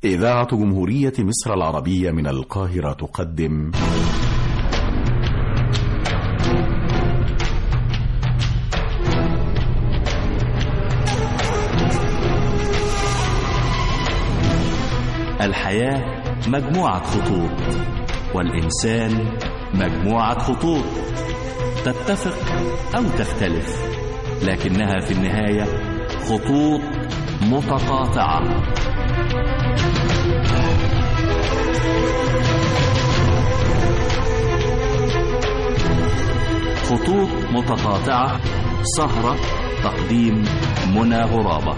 إذاعة جمهورية مصر العربية من القاهرة تقدم الحياة مجموعة خطوط والإنسان مجموعة خطوط تتفق أو تختلف لكنها في النهاية خطوط متقاطعة خطوط متقاطعة سهرة تقديم منى غرابة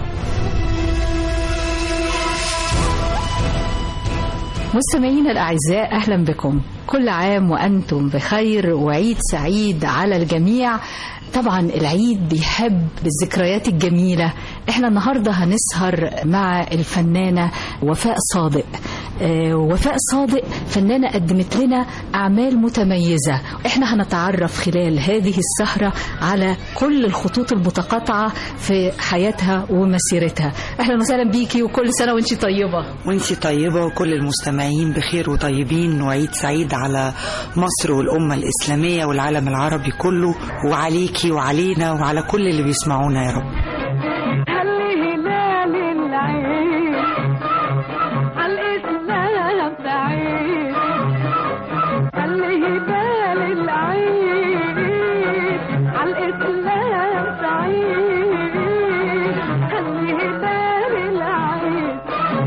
مستمعينا الأعزاء أهلا بكم كل عام وأنتم بخير وعيد سعيد على الجميع طبعا العيد بيحب الذكريات الجميلة احنا النهاردة هنسهر مع الفنانة وفاء صادق آه وفاء صادق فنانة قدمت لنا أعمال متميزة احنا هنتعرف خلال هذه السهرة على كل الخطوط المتقاطعة في حياتها ومسيرتها أهلا وسهلا بيكي وكل سنة وانت طيبة وانتي طيبة وكل المستمعين بخير وطيبين وعيد سعيد على مصر والأمة الإسلامية والعالم العربي كله وعليكي وعلينا وعلى كل اللي بيسمعونا يا رب خلي هلال العيد عالإسلام سعيد خلي هلال العيد عالإسلام سعيد خلي هلال العيد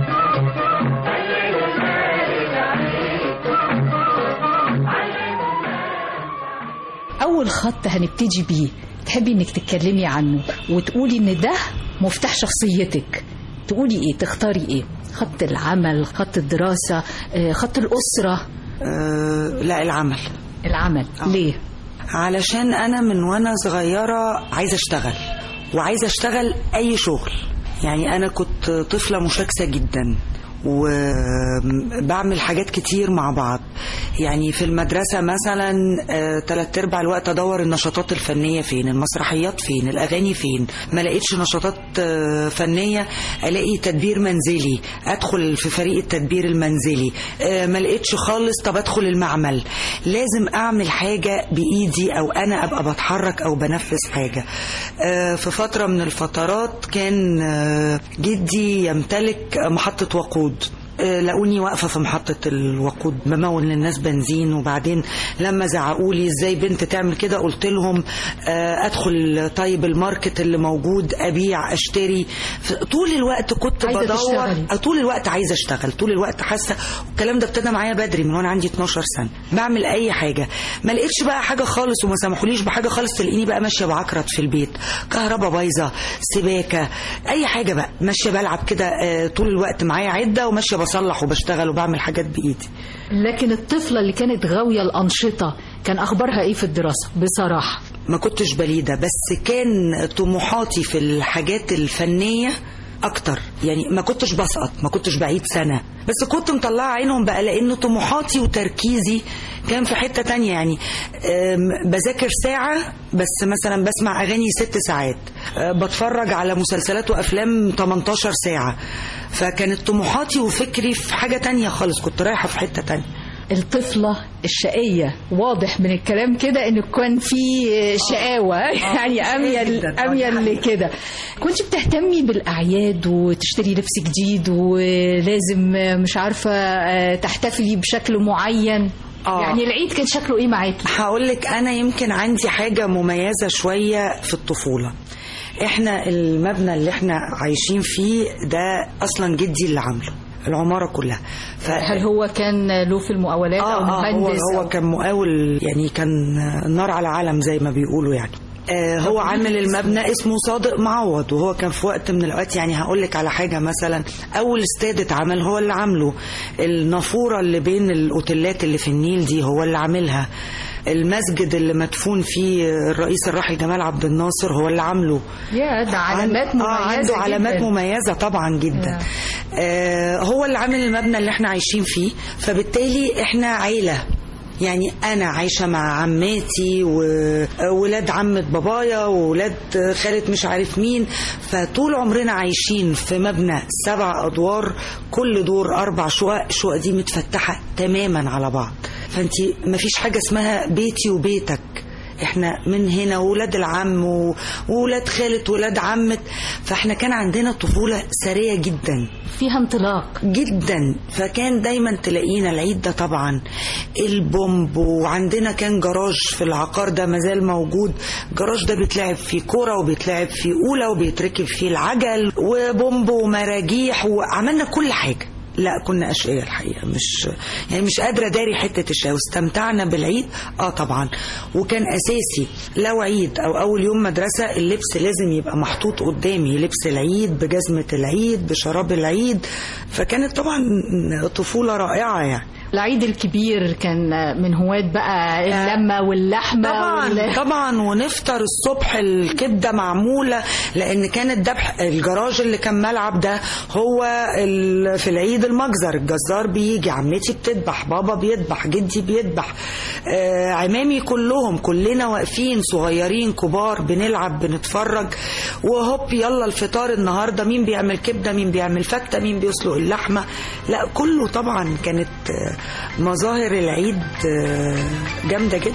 أول خط هنبتدي بيه تحبي إنك تتكلمي عنه وتقولي إن ده مفتاح شخصيتك تقولي إيه تختاري إيه خط العمل خط الدراسة آه، خط الأسرة أه لا العمل العمل ليه علشان أنا من وأنا صغيرة عايزة أشتغل وعايزة أشتغل أي شغل يعني أنا كنت طفلة مشاكسة جدا وبعمل حاجات كتير مع بعض يعني في المدرسة مثلا آه، تلات ارباع الوقت ادور النشاطات الفنية فين المسرحيات فين الاغاني فين ما لقيتش نشاطات آه، فنية الاقي تدبير منزلي ادخل في فريق التدبير المنزلي آه، ما لقيتش خالص طب ادخل المعمل لازم اعمل حاجة بايدي او انا ابقى بتحرك او بنفذ حاجة آه، في فترة من الفترات كان آه، جدي يمتلك محطة وقود آه، لقوني واقفه في محطه الوقود بمول للناس بنزين وبعدين لما زعقوا لي ازاي بنت تعمل كده قلت لهم آه، ادخل طيب الماركت اللي موجود ابيع اشتري ف- طول الوقت كنت عايزة بدور تشتغلي. آه، طول الوقت عايزه اشتغل طول الوقت حاسه الكلام ده ابتدى معايا بدري من وانا عندي 12 سنه بعمل اي حاجه ما لقيتش بقى حاجه خالص وما سمحوليش بحاجه خالص تلاقيني بقى ماشيه بعكرت في البيت كهرباء بايظه سباكه اي حاجه بقى ماشيه بلعب كده آه، طول الوقت معايا عده وماشيه بصلح وبشتغل وبعمل حاجات بايدي لكن الطفلة اللي كانت غاوية الأنشطة كان أخبارها إيه في الدراسة بصراحة ما كنتش بليدة بس كان طموحاتي في الحاجات الفنية أكتر يعني ما كنتش بسقط ما كنتش بعيد سنة بس كنت مطلعة عينهم بقى لأن طموحاتي وتركيزي كان في حتة تانية يعني أم، بذاكر ساعة بس مثلا بسمع أغاني ست ساعات أه، بتفرج على مسلسلات وأفلام 18 ساعة فكانت طموحاتي وفكري في حاجة تانية خالص كنت رايحة في حتة تانية الطفلة الشقية واضح من الكلام كده ان كان في شقاوة يعني اميل جداً. آه، اميل دي لكده كنت بتهتمي بالاعياد وتشتري لبس جديد ولازم مش عارفة آه، تحتفلي بشكل معين آه. يعني العيد كان شكله ايه معاكي هقول لك انا يمكن عندي حاجه مميزه شويه في الطفوله احنا المبنى اللي احنا عايشين فيه ده اصلا جدي اللي عامله العماره كلها ف... هل هو كان له في المقاولات او آه آه هو, مهندس هو أو- كان مقاول يعني كان نار على علم زي ما بيقولوا يعني آه هو عامل المبنى اسمه صادق معوض وهو كان في وقت من الاوقات يعني هقول لك على حاجه مثلا اول استاد اتعمل هو اللي عامله النافوره اللي بين الاوتيلات اللي في النيل دي هو اللي عاملها المسجد اللي مدفون فيه الرئيس الراحل جمال عبد الناصر هو اللي عامله يا ده علامات عن- مميزة آه عنده علامات جداً. مميزة طبعا جدا آه هو اللي عامل المبنى اللي احنا عايشين فيه فبالتالي احنا عيلة يعني انا عايشه مع عماتي وولاد عمة بابايا وولاد خالة مش عارف مين فطول عمرنا عايشين في مبنى سبع ادوار كل دور اربع شقق الشقق دي متفتحه تماما على بعض فانت مفيش حاجه اسمها بيتي وبيتك احنا من هنا وولاد العم و- وولاد خالة وولاد عمة فاحنا كان عندنا طفولة سرية جدا فيها انطلاق جدا فكان دايما تلاقينا العيد ده طبعا البومب وعندنا كان جراج في العقار ده مازال موجود جراج ده بيتلعب فيه كوره وبيتلعب فيه اولى وبيتركب فيه العجل وبومب ومراجيح وعملنا كل حاجه لا كنا اشقياء الحقيقه مش يعني مش قادره داري حته الشقاوه واستمتعنا بالعيد اه طبعا وكان اساسي لو عيد او اول يوم مدرسه اللبس لازم يبقى محطوط قدامي لبس العيد بجزمه العيد بشراب العيد فكانت طبعا طفوله رائعه يعني العيد الكبير كان من هواة بقى اللمة واللحمة طبعا وال... طبعا ونفطر الصبح الكبده معموله لان كان الذبح الجراج اللي كان ملعب ده هو ال- في العيد المجزر الجزار بيجي عمتي بتذبح بابا بيذبح جدي بيذبح آه عمامي كلهم كلنا واقفين صغيرين كبار بنلعب بنتفرج وهوب يلا الفطار النهارده مين بيعمل كبده مين بيعمل فته مين بيسلق اللحمه لا كله طبعا كانت آه، مظاهر العيد آه، جامده جدا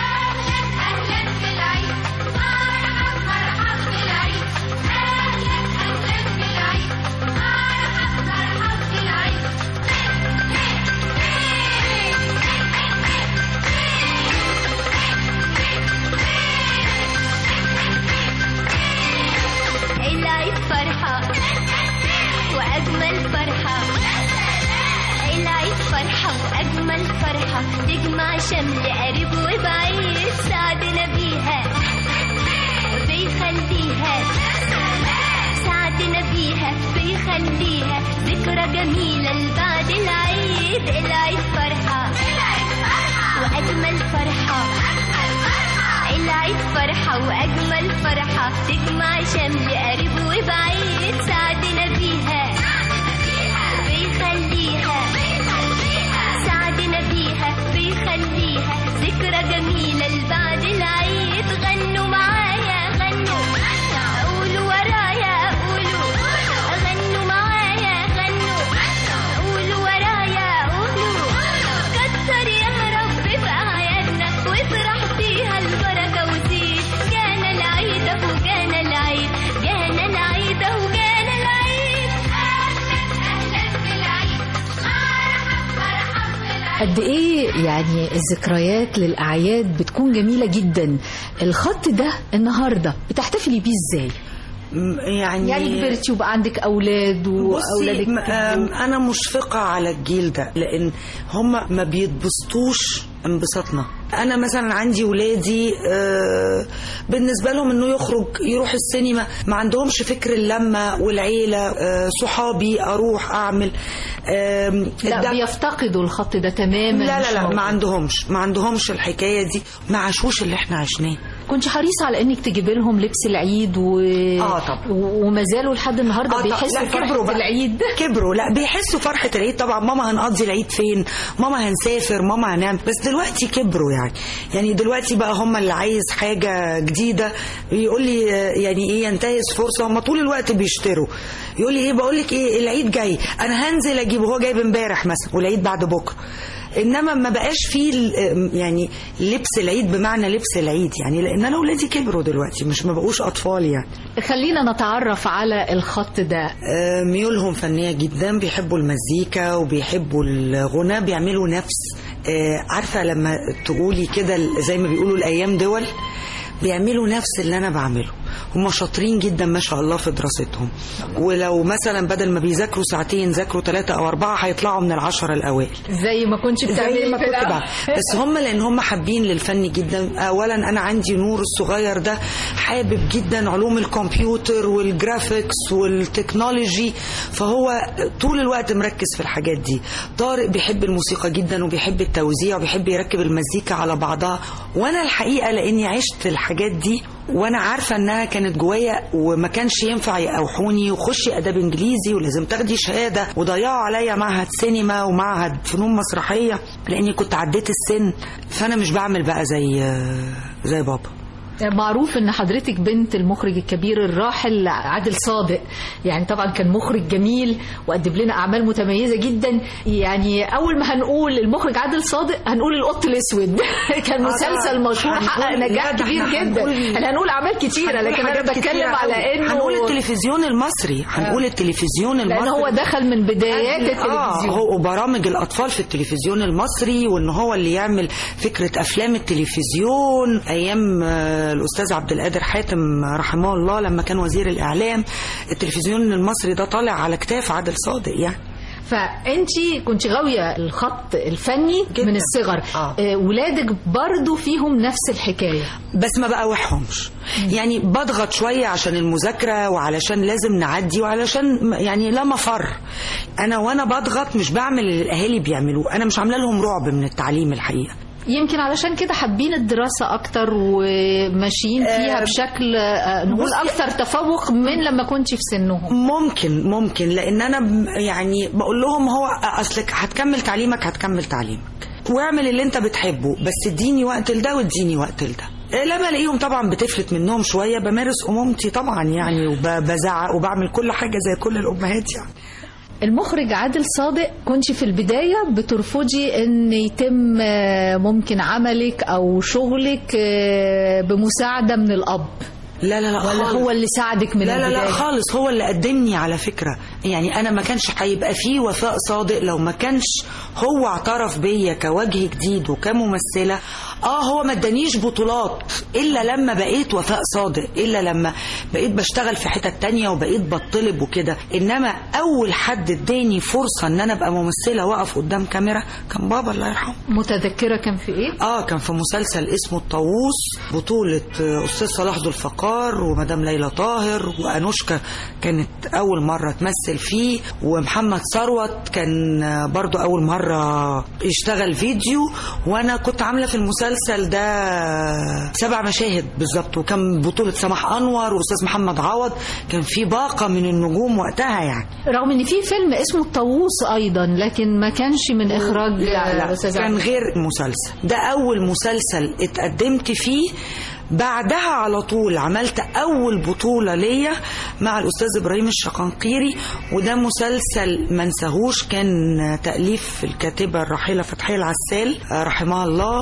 العيد فرحة وأجمل فرحة العيد فرحة وأجمل فرحة تجمع شمل قريب وبعيد سعدنا بيها بيخليها سعدنا بيها بيخليها ذكرى جميلة لبعد العيد العيد فرحة وأجمل فرحة العيد فرحة وأجمل فرحة تجمع شمل قريب وبعيد سعدنا بيها بيخليها سعدنا بيها بيخليها ذكرى جميلة لبعد العيد غنوا معايا غنوا قولوا ورايا قولوا غنوا معايا غنوا قولوا ورايا قولوا كتر يا رب في أعيادنا وافرح فيها البركة وزيد جانا العيد أهو جانا العيد جانا العيد أهو جانا العيد أهلا أهلا بالعيد مرحب مرحب بالعيد قد ايه يعني الذكريات للاعياد بتكون جميله جدا الخط ده النهارده بتحتفلي بيه ازاي م- يعني يعني كبرتي وبقى عندك اولاد واولادك بصي م- آم، كبروا. انا مشفقه على الجيل ده لان هم ما بيتبسطوش انبساطنا انا مثلا عندي ولادي آه، بالنسبه لهم انه يخرج يروح السينما ما عندهمش فكر اللمه والعيله آه، صحابي اروح اعمل آم، لا الدفء. بيفتقدوا الخط ده تماما لا مش لا لا موجود. ما عندهمش ما عندهمش الحكايه دي ما عاشوش اللي احنا عشناه كنت حريصه على انك تجيبي لهم لبس العيد و... آه طبعا. وما زالوا لحد النهارده آه طب- بيحسوا لا، كبروا فرحه بقى. العيد كبروا لا بيحسوا فرحة العيد طبعا ماما هنقضي العيد فين ماما هنسافر ماما هنعمل بس دلوقتي كبروا يعني يعني دلوقتي بقى هم اللي عايز حاجة جديدة يقول لي آه، يعني ايه ينتهز فرصة هم طول الوقت بيشتروا يقول لي ايه بقول لك ايه العيد جاي انا هنزل اجيبه هو جايب امبارح مثلا والعيد بعد بكره انما ما بقاش فيه ال- يعني لبس العيد بمعنى لبس العيد يعني لان انا اولادي كبروا دلوقتي مش ما بقوش اطفال يعني خلينا نتعرف على الخط ده آه، ميولهم فنية جدا بيحبوا المزيكا وبيحبوا الغنى بيعملوا نفس آه، عارفة لما تقولي كده ال- زي ما بيقولوا الأيام دول بيعملوا نفس اللي أنا بعمله هم شاطرين جدا ما شاء الله في دراستهم ولو مثلا بدل ما بيذاكروا ساعتين ذاكروا ثلاثة أو أربعة هيطلعوا من العشرة الأوائل زي ما كنت زي بتعملي ما في كنت الأول. بعمل بس هم لان هم حابين للفن جدا اولا انا عندي نور الصغير ده حابب جدا علوم الكمبيوتر والجرافيكس والتكنولوجي فهو طول الوقت مركز في الحاجات دي طارق بيحب الموسيقى جدا وبيحب التوزيع وبيحب يركب المزيكا على بعضها وانا الحقيقه لاني عشت الحاجات دي وانا عارفه انها كانت جوايا وما كانش ينفع يقوحوني وخشي اداب انجليزي ولازم تاخدي شهاده وضيعوا عليا معهد سينما ومعهد فنون مسرحيه لاني كنت عديت السن فانا مش بعمل بقى زي زي بابا معروف ان حضرتك بنت المخرج الكبير الراحل عادل صادق يعني طبعا كان مخرج جميل وقدم لنا اعمال متميزه جدا يعني اول ما هنقول المخرج عادل صادق هنقول القط الاسود كان مسلسل مشهور حقق هنقول- نجاح لا، ده كبير احنا جدا هنقول- احنا هنقول اعمال كتيره هنقول لكن انا حاجات بتكلم كتيرة على قوي. انه هنقول التلفزيون المصري هنقول التلفزيون المصري لان هو دخل من بدايات اه التلفزيون هو وبرامج الاطفال في التلفزيون المصري وان هو اللي يعمل فكره افلام التلفزيون ايام آه، الاستاذ عبد القادر حاتم رحمه الله لما كان وزير الاعلام التلفزيون المصري ده طالع على كتاف عادل صادق يعني فانت كنت غاويه الخط الفني جداً. من الصغر آه. آه، ولادك برضو فيهم نفس الحكايه بس ما بقاوحهمش يعني بضغط شوية عشان المذاكرة وعلشان لازم نعدي وعلشان م- يعني لا مفر أنا وأنا بضغط مش بعمل اللي الأهالي بيعملوه أنا مش عاملة لهم رعب من التعليم الحقيقة يمكن علشان كده حابين الدراسة أكتر وماشيين فيها آه، بشكل آه، نقول بصي- أكثر تفوق من لما كنت في سنهم ممكن ممكن لان انا ب- يعني بقول لهم هو اصلك هتكمل تعليمك هتكمل تعليمك واعمل اللي انت بتحبه بس اديني وقت لده واديني وقت لده لما الاقيهم طبعا بتفلت منهم شويه بمارس امومتي طبعا يعني وبزعق وبعمل كل حاجه زي كل الامهات يعني المخرج عادل صادق كنت في البداية بترفضي أن يتم آه، ممكن عملك أو شغلك آه، بمساعدة من الأب لا لا لا ولا خالص. هو اللي ساعدك من لا لا البداية لا خالص هو اللي قدمني على فكرة يعني أنا ما كانش هيبقى فيه وفاء صادق لو ما كانش هو اعترف بيا كوجه جديد وكممثلة اه هو ما ادانيش بطولات الا لما بقيت وفاء صادق الا لما بقيت بشتغل في حتت تانية وبقيت بطلب وكده انما اول حد اداني فرصة ان انا ابقى ممثلة واقف قدام كاميرا كان بابا الله يرحمه متذكرة كان في إيه؟ اه كان في مسلسل اسمه الطاووس بطولة آه، أستاذ صلاح ذو الفقار ومدام ليلى طاهر وأنوشكا كانت أول مرة تمثل فيه ومحمد ثروت كان آه، برضو أول مرة يشتغل فيديو وأنا كنت عاملة في المسلسل ده سبع مشاهد بالظبط وكان بطولة سماح أنور وأستاذ محمد عوض كان في باقة من النجوم وقتها يعني رغم ان في فيلم اسمه الطاووس ايضا لكن ما كانش من اخراج لا لا أستاذ كان عبد. غير مسلسل ده اول مسلسل اتقدمت فيه بعدها على طول عملت اول بطوله ليا مع الاستاذ ابراهيم الشقنقيري وده مسلسل ما انساهوش كان تاليف الكاتبه الراحله فتحيه العسال آه، رحمها الله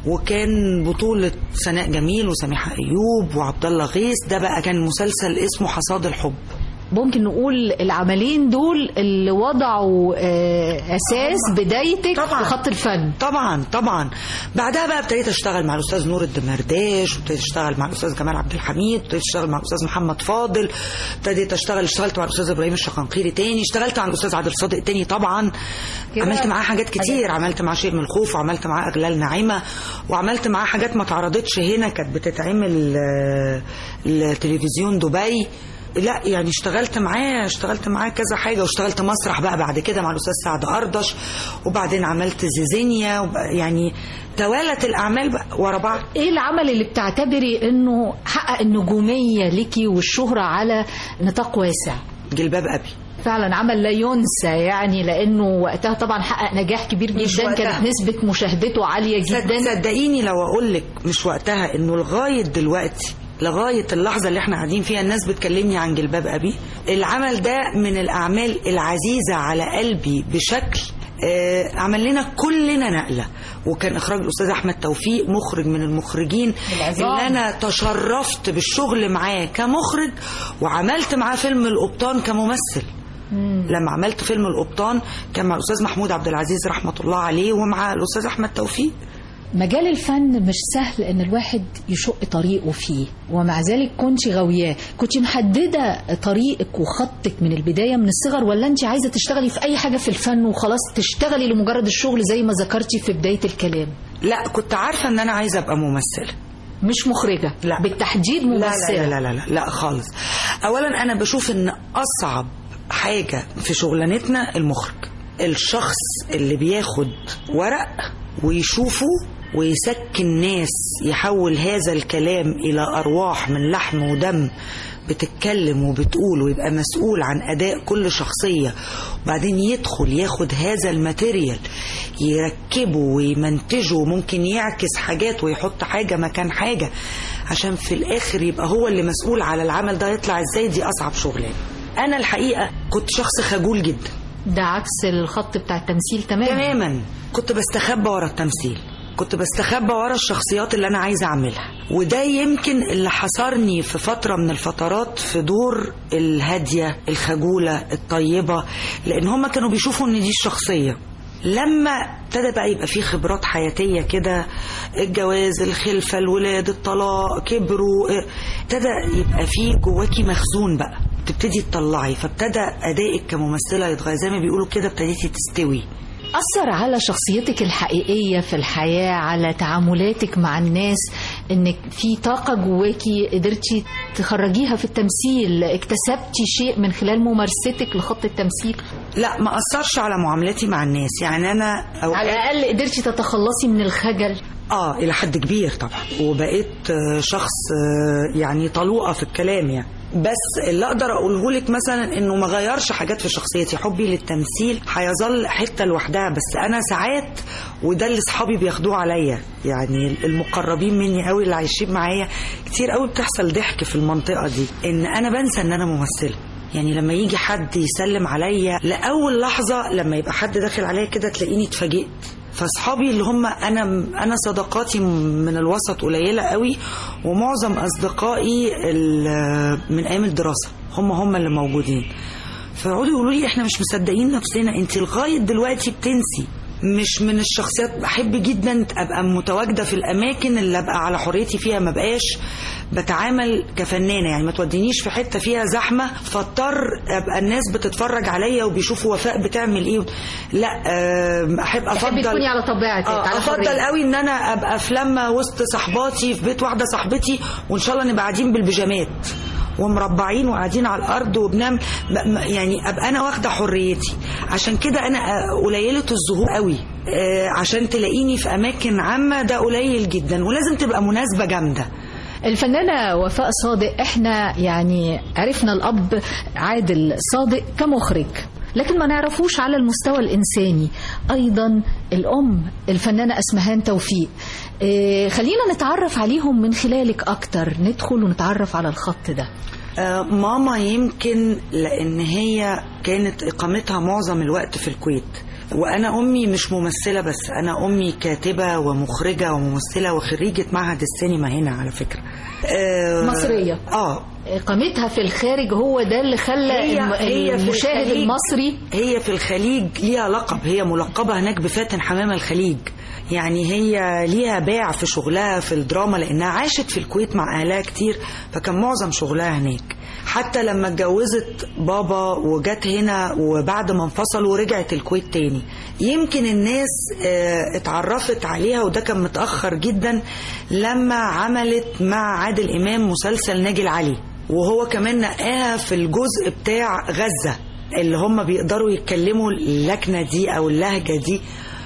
وكان بطولة سناء جميل وسميحة أيوب وعبد الله غيث ده بقى كان مسلسل اسمه حصاد الحب ممكن نقول العملين دول اللي وضعوا آه، اساس بدايتك طبعاً. في خط الفن طبعا طبعا بعدها بقى ابتديت اشتغل مع الاستاذ نور الدمرداش وابتديت اشتغل مع الاستاذ جمال عبد الحميد ابتديت اشتغل مع الاستاذ محمد فاضل ابتديت اشتغل اشتغلت مع الاستاذ ابراهيم الشقنقيري تاني اشتغلت مع الاستاذ عادل صادق تاني طبعا كده عملت معاه حاجات كتير حاجات. عملت معاه شيء من الخوف وعملت معاه اغلال ناعمه وعملت معاه حاجات ما اتعرضتش هنا كانت بتتعمل آه، لتلفزيون دبي لا يعني اشتغلت معاه اشتغلت معاه كذا حاجه واشتغلت مسرح بقى بعد كده مع الاستاذ سعد اردش وبعدين عملت زيزينيا وب- يعني توالت الاعمال بقى ورا بعض ايه العمل اللي بتعتبري انه حقق النجوميه ليكي والشهره على نطاق واسع جلباب ابي فعلا عمل لا ينسى يعني لانه وقتها طبعا حقق نجاح كبير مش جدا وقتها. كانت نسبه مشاهدته عاليه صد- جدا صدقيني لو اقول لك مش وقتها انه لغايه دلوقتي لغايه اللحظه اللي احنا قاعدين فيها الناس بتكلمني عن جلباب ابي العمل ده من الاعمال العزيزه على قلبي بشكل آه، عمل لنا كلنا نقله وكان اخراج الاستاذ احمد توفيق مخرج من المخرجين العظام. اللي انا تشرفت بالشغل معاه كمخرج وعملت معاه فيلم القبطان كممثل لما عملت فيلم القبطان كان مع الاستاذ محمود عبد العزيز رحمه الله عليه ومع الاستاذ احمد توفيق مجال الفن مش سهل ان الواحد يشق طريقه فيه ومع ذلك كنت غاوياه كنت محدده طريقك وخطك من البدايه من الصغر ولا انت عايزه تشتغلي في اي حاجه في الفن وخلاص تشتغلي لمجرد الشغل زي ما ذكرتي في بدايه الكلام لا كنت عارفه ان انا عايزه ابقى ممثله مش مخرجه لا. بالتحديد لا ممثله لا لا, لا لا لا خالص اولا انا بشوف ان اصعب حاجه في شغلانتنا المخرج الشخص اللي بياخد ورق ويشوفه ويسكن ناس يحول هذا الكلام إلى أرواح من لحم ودم بتتكلم وبتقول ويبقى مسؤول عن أداء كل شخصية وبعدين يدخل ياخد هذا الماتيريال يركبه ويمنتجه وممكن يعكس حاجات ويحط حاجة مكان حاجة عشان في الآخر يبقى هو اللي مسؤول على العمل ده يطلع ازاي دي أصعب شغلانة أنا الحقيقة كنت شخص خجول جدا ده عكس الخط بتاع التمثيل تماما تماما كنت بستخبى ورا التمثيل كنت بستخبى ورا الشخصيات اللي انا عايزه اعملها وده يمكن اللي حصرني في فتره من الفترات في دور الهاديه الخجوله الطيبه لان هم كانوا بيشوفوا ان دي الشخصيه لما ابتدى بقى يبقى فيه خبرات حياتيه كده الجواز الخلفه الولاد الطلاق كبروا اه، ابتدى يبقى فيه جواكي مخزون بقى تبتدي تطلعي فابتدى ادائك كممثله يتغير زي ما بيقولوا كده ابتديتي تستوي أثر على شخصيتك الحقيقية في الحياة على تعاملاتك مع الناس إنك في طاقة جواكي قدرتي تخرجيها في التمثيل اكتسبتي شيء من خلال ممارستك لخط التمثيل لا ما اثرش على معاملتي مع الناس يعني انا أو على الأقل قدرتي تتخلصي من الخجل اه الى حد كبير طبعا وبقيت آه، شخص آه، يعني طلوقه في الكلام يعني بس اللي اقدر اقوله لك مثلا انه ما غيرش حاجات في شخصيتي حبي للتمثيل هيظل حته لوحدها بس انا ساعات وده اللي اصحابي بياخدوه عليا يعني المقربين مني قوي اللي عايشين معايا كتير قوي بتحصل ضحك في المنطقه دي ان انا بنسى ان انا ممثله يعني لما يجي حد يسلم عليا لاول لحظه لما يبقى حد داخل عليا كده تلاقيني اتفاجئت فاصحابي اللي هم انا انا صداقاتي من الوسط قليله قوي ومعظم اصدقائي ال- من ايام الدراسه هم هم اللي موجودين فيقعدوا يقولوا لي احنا مش مصدقين نفسنا انت لغايه دلوقتي بتنسي مش من الشخصيات بحب جدا ابقى متواجده في الاماكن اللي ابقى على حريتي فيها ما بقاش بتعامل كفنانه يعني ما تودينيش في حته فيها زحمه فاضطر ابقى الناس بتتفرج عليا وبيشوفوا وفاء بتعمل ايه لا آم، احب تحبي افضل تكوني على طبيعتك آه، على افضل حرية. قوي ان انا ابقى في لمه وسط صحباتي في بيت واحده صاحبتي وان شاء الله نبقى قاعدين بالبيجامات ومربعين وقاعدين على الارض وبنعمل ب- م- يعني ابقى انا واخده حريتي عشان كده انا آه، قليله الظهور قوي آه، عشان تلاقيني في اماكن عامه ده قليل جدا ولازم تبقى مناسبه جامده الفنانة وفاء صادق احنا يعني عرفنا الأب عادل صادق كمخرج لكن ما نعرفوش على المستوى الإنساني أيضا الأم الفنانة أسمهان توفيق إيه خلينا نتعرف عليهم من خلالك أكتر ندخل ونتعرف على الخط ده آه، ماما يمكن لان هي كانت اقامتها معظم الوقت في الكويت وانا امي مش ممثله بس انا امي كاتبه ومخرجه وممثله وخريجه معهد السينما هنا على فكره آه، مصرية. اه إقامتها في الخارج هو ده اللي خلى هي الم- هي في المشاهد الخليج. المصري هي في الخليج ليها لقب هي ملقبة هناك بفاتن حمام الخليج يعني هي ليها باع في شغلها في الدراما لأنها عاشت في الكويت مع أهلها كتير فكان معظم شغلها هناك حتى لما اتجوزت بابا وجت هنا وبعد ما انفصلوا رجعت الكويت تاني يمكن الناس آه، اتعرفت عليها وده كان متأخر جدا لما عملت مع عادل إمام مسلسل ناجي العلي وهو كمان نقاها في الجزء بتاع غزة اللي هم بيقدروا يتكلموا اللكنة دي أو اللهجة دي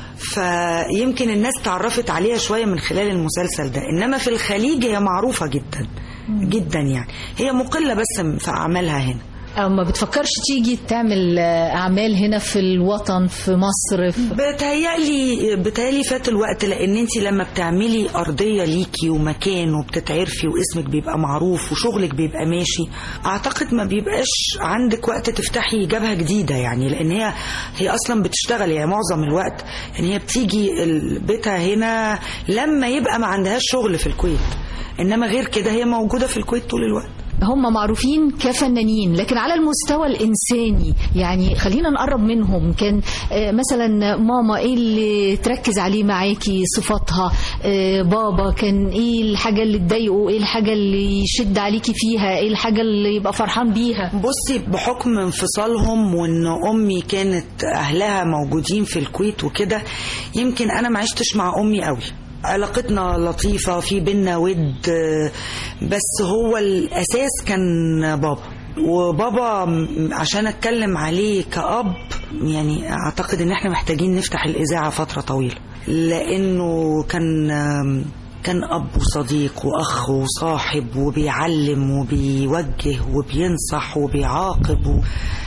فيمكن الناس تعرفت عليها شوية من خلال المسلسل ده إنما في الخليج هي معروفة جدا جدا يعني هي مقلة بس في أعمالها هنا أو ما بتفكرش تيجي تعمل آه، أعمال هنا في الوطن في مصر في بتهيألي بتهيألي فات الوقت لان انت لما بتعملي ارضيه ليكي ومكان وبتتعرفي واسمك بيبقى معروف وشغلك بيبقى ماشي اعتقد ما بيبقاش عندك وقت تفتحي جبهه جديده يعني لان هي هي اصلا بتشتغل يعني معظم الوقت يعني هي بتيجي ال- بيتها هنا لما يبقى ما عندهاش شغل في الكويت انما غير كده هي موجوده في الكويت طول الوقت هم معروفين كفنانين لكن على المستوى الإنساني يعني خلينا نقرب منهم كان آه، مثلا ماما ايه اللي تركز عليه معاكي صفاتها آه، بابا كان ايه الحاجة اللي تضايقه ايه الحاجة اللي يشد عليكي فيها ايه الحاجة اللي يبقى فرحان بيها بصي بحكم انفصالهم وان امي كانت اهلها موجودين في الكويت وكده يمكن انا ما عشتش مع امي قوي علاقتنا لطيفة في بينا ود آه، بس هو الأساس كان بابا وبابا م- عشان أتكلم عليه كأب يعني اعتقد ان احنا محتاجين نفتح الاذاعه فتره طويله لانه كان كان اب وصديق واخ وصاحب وبيعلم وبيوجه وبينصح وبيعاقب و...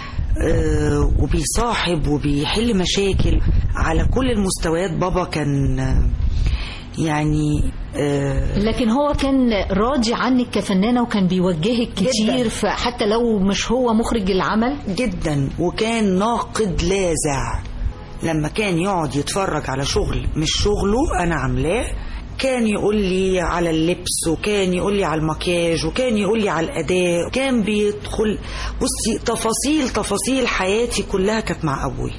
آه، وبيصاحب وبيحل مشاكل على كل المستويات بابا كان آه، يعني آه، لكن هو كان راضي عنك كفنانة وكان بيوجهك جداً. كتير فحتى لو مش هو مخرج العمل جدا وكان ناقد لاذع لما كان يقعد يتفرج على شغل مش شغله انا عاملاه كان يقول لي على اللبس وكان يقول لي على المكياج وكان يقول لي على الاداء كان بيدخل بصي تفاصيل تفاصيل حياتي كلها كانت مع ابويا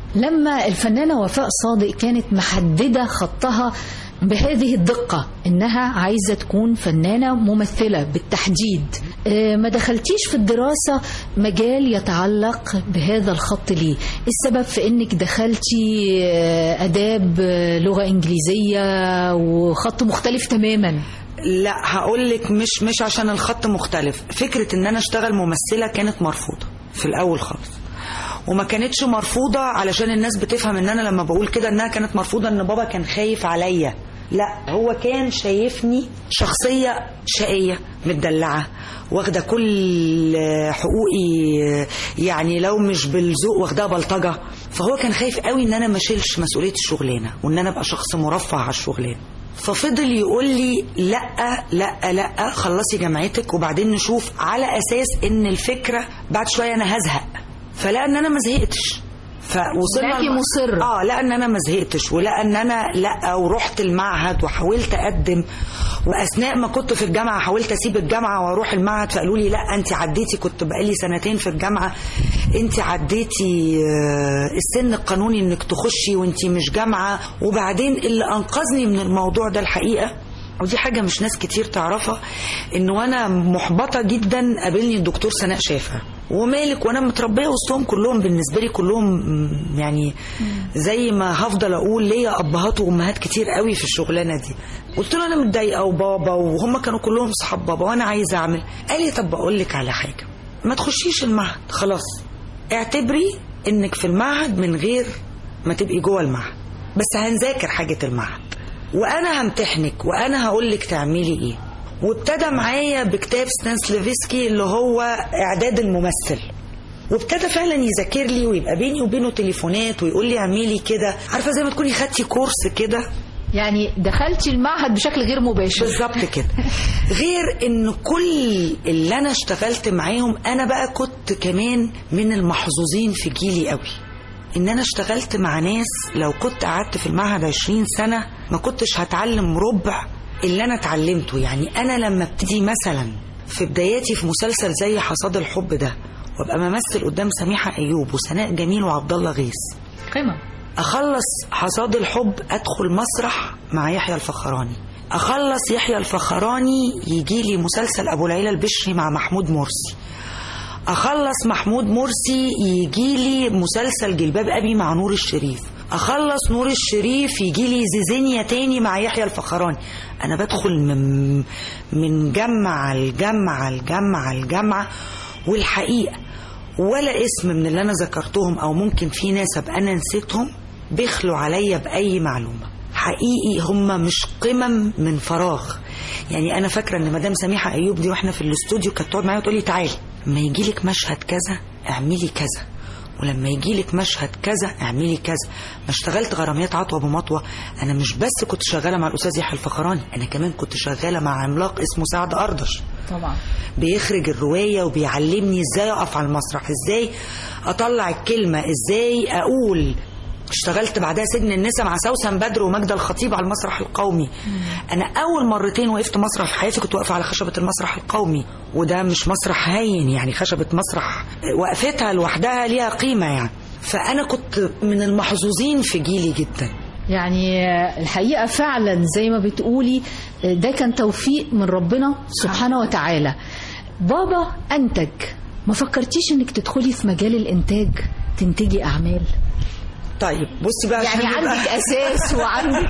لما الفنانة وفاء صادق كانت محددة خطها بهذه الدقة إنها عايزة تكون فنانة ممثلة بالتحديد آه، ما دخلتيش في الدراسة مجال يتعلق بهذا الخط ليه السبب في إنك دخلتي آه، أداب آه، لغة إنجليزية وخط مختلف تماما لا هقول لك مش مش عشان الخط مختلف فكره ان انا اشتغل ممثله كانت مرفوضه في الاول خالص وما كانتش مرفوضه علشان الناس بتفهم ان انا لما بقول كده انها كانت مرفوضه ان بابا كان خايف عليا لا هو كان شايفني شخصيه شقيه متدلعه واخده كل حقوقي يعني لو مش بالذوق واخداها بلطجه فهو كان خايف قوي ان انا ما اشيلش مسؤوليه الشغلانه وان انا ابقى شخص مرفه على الشغلانه ففضل يقول لي لا لا لا خلصي جامعتك وبعدين نشوف على اساس ان الفكره بعد شويه انا هزهق فلا ان انا ما زهقتش فوصلنا لقاكي لم- مصرة. اه لا ان انا ما زهقتش ولا ان انا لا ورحت المعهد وحاولت اقدم واثناء ما كنت في الجامعه حاولت اسيب الجامعه واروح المعهد فقالوا لي لا انت عديتي كنت بقالي سنتين في الجامعه انت عديتي آه، السن القانوني انك تخشي وانت مش جامعه وبعدين اللي انقذني من الموضوع ده الحقيقه ودي حاجه مش ناس كتير تعرفها ان وانا محبطه جدا قابلني الدكتور سناء شافع ومالك وانا متربيه وسطهم كلهم بالنسبه لي كلهم م- يعني زي ما هفضل اقول ليا ابهات وامهات كتير قوي في الشغلانه دي قلت له انا متضايقه وبابا وهم كانوا كلهم صحاب بابا وانا عايزه اعمل قال لي طب بقول لك على حاجه ما تخشيش المعهد خلاص اعتبري انك في المعهد من غير ما تبقي جوه المعهد بس هنذاكر حاجه المعهد وانا همتحنك وانا هقول لك تعملي ايه وابتدى معايا بكتاب ستانسليفسكي اللي هو اعداد الممثل وابتدى فعلا يذاكر لي ويبقى بيني وبينه تليفونات ويقول لي اعملي كده عارفه زي ما تكوني خدتي كورس كده يعني دخلتي المعهد بشكل غير مباشر بالظبط كده غير ان كل اللي انا اشتغلت معاهم انا بقى كنت كمان من المحظوظين في جيلي قوي ان انا اشتغلت مع ناس لو كنت قعدت في المعهد 20 سنه ما كنتش هتعلم ربع اللي انا اتعلمته يعني انا لما ابتدي مثلا في بداياتي في مسلسل زي حصاد الحب ده وابقى ممثل قدام سميحه ايوب وسناء جميل وعبد الله غيث قمة اخلص حصاد الحب ادخل مسرح مع يحيى الفخراني اخلص يحيى الفخراني يجي لي مسلسل ابو العيله البشري مع محمود مرسي اخلص محمود مرسي يجي لي مسلسل جلباب ابي مع نور الشريف اخلص نور الشريف يجي لي زيزينيا تاني مع يحيى الفخراني انا بدخل من من جامعه لجامعه لجامعه لجامعه والحقيقه ولا اسم من اللي انا ذكرتهم او ممكن في ناس ابقى انا نسيتهم بيخلوا عليا باي معلومه حقيقي هم مش قمم من فراغ يعني انا فاكره ان مدام سميحه ايوب دي واحنا في الاستوديو كانت تقعد معايا وتقول لي تعالي لما يجي لك مشهد كذا اعملي كذا ولما يجي لك مشهد كذا اعملي كذا ما اشتغلت غراميات عطوه بمطوه انا مش بس كنت شغاله مع الاستاذ يحيى الفخراني انا كمان كنت شغاله مع عملاق اسمه سعد اردش طبعا بيخرج الرواية وبيعلمني ازاي اقف على المسرح ازاي اطلع الكلمة ازاي اقول اشتغلت بعدها سجن النساء مع سوسن بدر ومجدة الخطيب على المسرح القومي انا اول مرتين وقفت مسرح في حياتي كنت واقفه على خشبه المسرح القومي وده مش مسرح هين يعني خشبه مسرح وقفتها لوحدها ليها قيمه يعني فانا كنت من المحظوظين في جيلي جدا يعني الحقيقة فعلا زي ما بتقولي ده كان توفيق من ربنا سبحانه وتعالى بابا أنتج ما فكرتيش انك تدخلي في مجال الانتاج تنتجي اعمال طيب بصي بقى يعني عشان نبقى- عندك اساس وعندك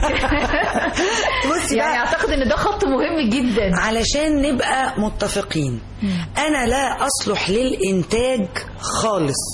بصي يعني بقى اعتقد ان ده خط مهم جدا علشان نبقى متفقين انا لا اصلح للانتاج خالص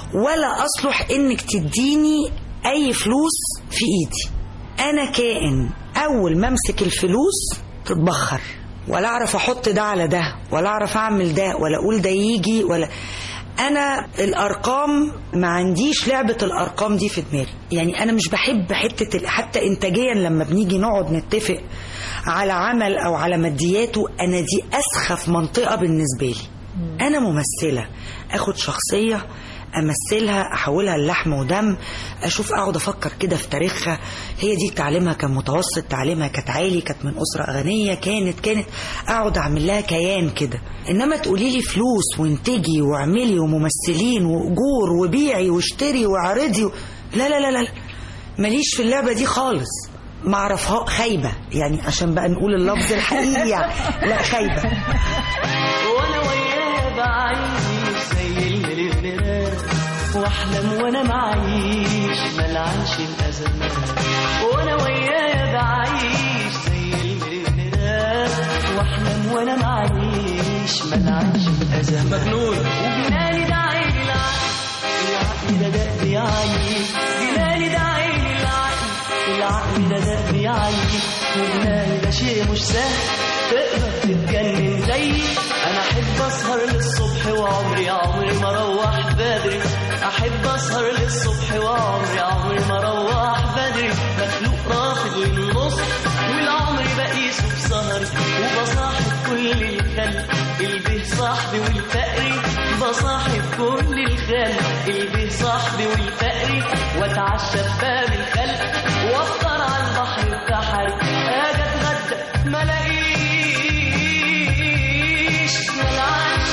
ولا اصلح انك تديني اي فلوس في ايدي انا كائن اول ما امسك الفلوس تتبخر ولا اعرف احط ده على ده ولا اعرف اعمل ده ولا اقول ده يجي ولا انا الارقام ما عنديش لعبه الارقام دي في دماغي يعني انا مش بحب حته ال- حتى انتاجيا لما بنيجي نقعد نتفق على عمل او على مادياته انا دي اسخف منطقه بالنسبه لي انا ممثله اخد شخصيه امثلها احولها للحم ودم اشوف اقعد افكر كده في تاريخها هي دي تعليمها كان متوسط تعليمها كانت عالي كانت من اسره غنيه كانت كانت اقعد اعمل لها كيان كده انما تقولي لي فلوس وانتجي واعملي وممثلين واجور وبيعي واشتري واعرضي و... لا لا لا لا ماليش في اللعبه دي خالص ما اعرفها خايبه يعني عشان بقى نقول اللفظ الحقيقي يعني. لا خايبه وانا وياه بعيش زي المليونيرات واحلم وانا معيش ملعنش الازمات وانا وياه بعيش زي المليونيرات واحلم وانا معيش ملعنش الازمات مجنون وجناني ده عيني العقل العقل ده دق بيعيي جناني ده عيني العقل العقل ده دق بيعيي وجناني ده شيء مش سهل تقدر تتجنن زيي انا احب اسهر للصبح وعمري عمري ما اروح بدري احب اسهر للصبح وعمري عمري ما اروح بدري مخلوق رافض للنص والعمر بقيسه بسهري وبصاحب كل الخلق البه صاحبي والفقري بصاحب كل الخلق البه صاحبي والفقري واتعشى في باب الخلق وافطر على البحر بتاعي اجي اتغدى ما الاقيش ملعنش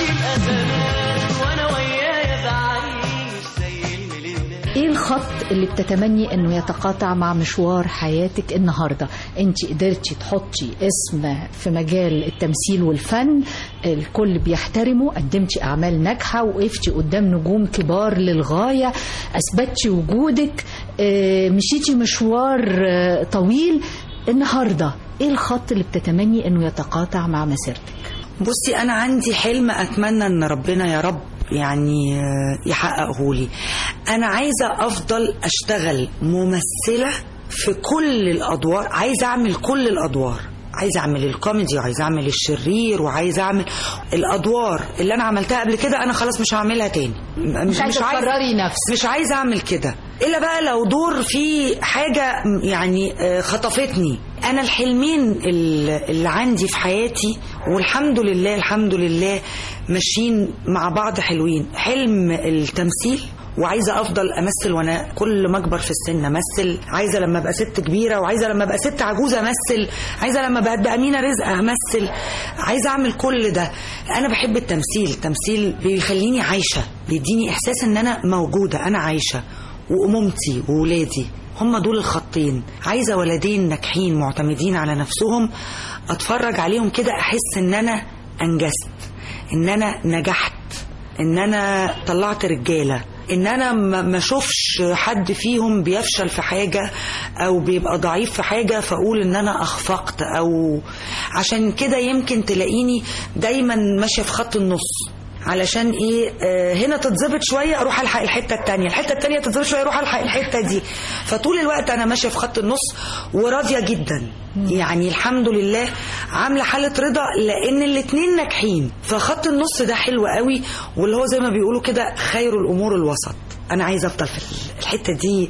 الازمات وانا ويايا بعيش زي المليونير ايه الخط اللي بتتمني انه يتقاطع مع مشوار حياتك النهارده انت قدرتي تحطي اسم في مجال التمثيل والفن الكل بيحترمه قدمتي اعمال ناجحه وقفتي قدام نجوم كبار للغايه اثبتي وجودك آه، مشيتي مشوار آه، طويل النهارده ايه الخط اللي بتتمني انه يتقاطع مع مسيرتك بصي انا عندي حلم اتمنى ان ربنا يا رب يعني آه، يحققه لي انا عايزه افضل اشتغل ممثله في كل الادوار عايزه اعمل كل الادوار عايزه اعمل الكوميدي وعايزه اعمل الشرير وعايزه اعمل الادوار اللي انا عملتها قبل كده انا خلاص مش هعملها تاني م- مش عايزه تكرري نفسك مش عايزه اعمل كده الا بقى لو دور فيه حاجه يعني آه، خطفتني انا الحلمين ال- اللي عندي في حياتي والحمد لله الحمد لله ماشيين مع بعض حلوين حلم التمثيل وعايزه افضل امثل وانا كل ما اكبر في السن امثل عايزه لما ابقى ست كبيره وعايزه لما ابقى ست عجوزه امثل عايزه لما ابقى قد امينه رزق امثل عايزه اعمل كل ده انا بحب التمثيل التمثيل بيخليني عايشه بيديني احساس ان انا موجوده انا عايشه وامومتي وولادي هم دول الخطين عايزه ولدين ناجحين معتمدين على نفسهم اتفرج عليهم كده احس ان انا انجزت ان انا نجحت ان انا طلعت رجاله ان انا ما ما اشوفش حد فيهم بيفشل في حاجه او بيبقى ضعيف في حاجه فاقول ان انا اخفقت او عشان كده يمكن تلاقيني دايما ماشيه في خط النص علشان ايه آه هنا تتظبط شويه اروح الحق الحته التانية الحته التانية تتظبط شويه اروح الحق الحته دي فطول الوقت انا ماشيه في خط النص وراضيه جدا يعني الحمد لله عامله حاله رضا لان الاتنين ناجحين فخط النص ده حلو قوي واللي هو زي ما بيقولوا كده خير الامور الوسط انا عايزه افضل في الحته دي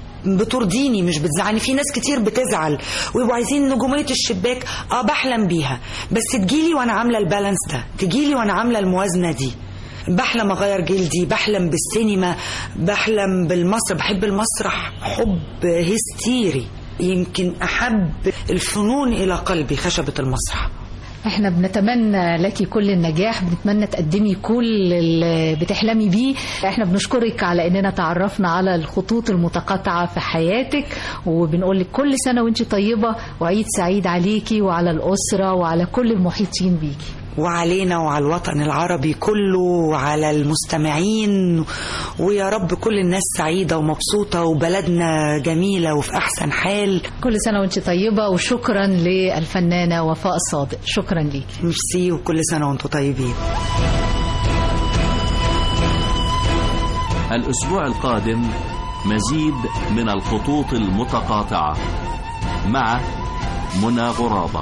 بترضيني مش بتزعلني في ناس كتير بتزعل ويبقوا عايزين نجوميه الشباك اه بحلم بيها بس تجيلي وانا عامله البالانس ده تجيلي وانا عامله الموازنه دي بحلم اغير جلدي بحلم بالسينما بحلم بالمسرح بحب المسرح حب هستيري يمكن احب الفنون الى قلبي خشبه المسرح احنا بنتمنى لك كل النجاح بنتمنى تقدمي كل اللي بتحلمي بيه احنا بنشكرك على اننا تعرفنا على الخطوط المتقاطعة في حياتك وبنقول لك كل سنة وانت طيبة وعيد سعيد عليكي وعلى الأسرة وعلى كل المحيطين بيكي وعلينا وعلى الوطن العربي كله وعلى المستمعين ويا رب كل الناس سعيدة ومبسوطة وبلدنا جميلة وفي أحسن حال كل سنة وانت طيبة وشكرا للفنانة وفاء الصادق شكرا ليك ميرسي وكل سنة وانتم طيبين الأسبوع القادم مزيد من الخطوط المتقاطعة مع منى غرابة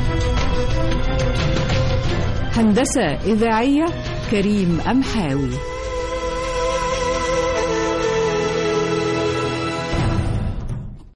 هندسة إذاعية كريم أمحاوي